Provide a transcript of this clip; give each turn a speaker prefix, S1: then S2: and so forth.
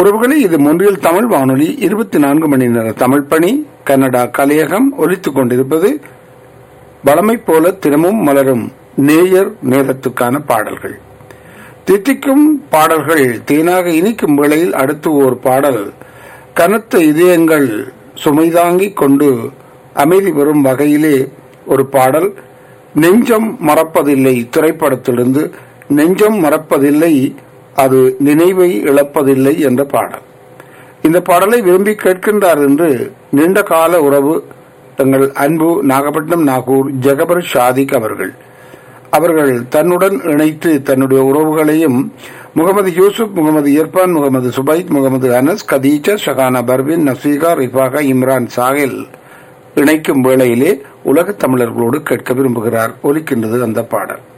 S1: உறவுகளே இது மொன்றியல் தமிழ் வானொலி இருபத்தி நான்கு மணி நேர தமிழ் பணி கன்னடா கலையகம் ஒலித்துக் கொண்டிருப்பது வளமை போல தினமும் மலரும் நேயர் நேரத்துக்கான பாடல்கள் தித்திக்கும் பாடல்கள் தேனாக இனிக்கும் வேளையில் அடுத்து ஓர் பாடல் கனத்த இதயங்கள் சுமைதாங்கிக் கொண்டு அமைதி பெறும் வகையிலே ஒரு பாடல் நெஞ்சம் மறப்பதில்லை திரைப்படத்திலிருந்து நெஞ்சம் மறப்பதில்லை அது நினைவை இழப்பதில்லை என்ற பாடல் இந்த பாடலை விரும்பி கேட்கின்றார் என்று நீண்ட கால உறவு தங்கள் அன்பு நாகப்பட்டினம் நாகூர் ஜெகபர் ஷாதிக் அவர்கள் அவர்கள் தன்னுடன் இணைத்து தன்னுடைய உறவுகளையும் முகமது யூசுப் முகமது இர்பான் முகமது சுபைத் முகமது அனஸ் கதீஜா ஷகானா பர்வின் நசீகா ரிஃபாகா இம்ரான் சாஹில் இணைக்கும் வேளையிலே உலக தமிழர்களோடு கேட்க விரும்புகிறார் ஒலிக்கின்றது அந்த பாடல்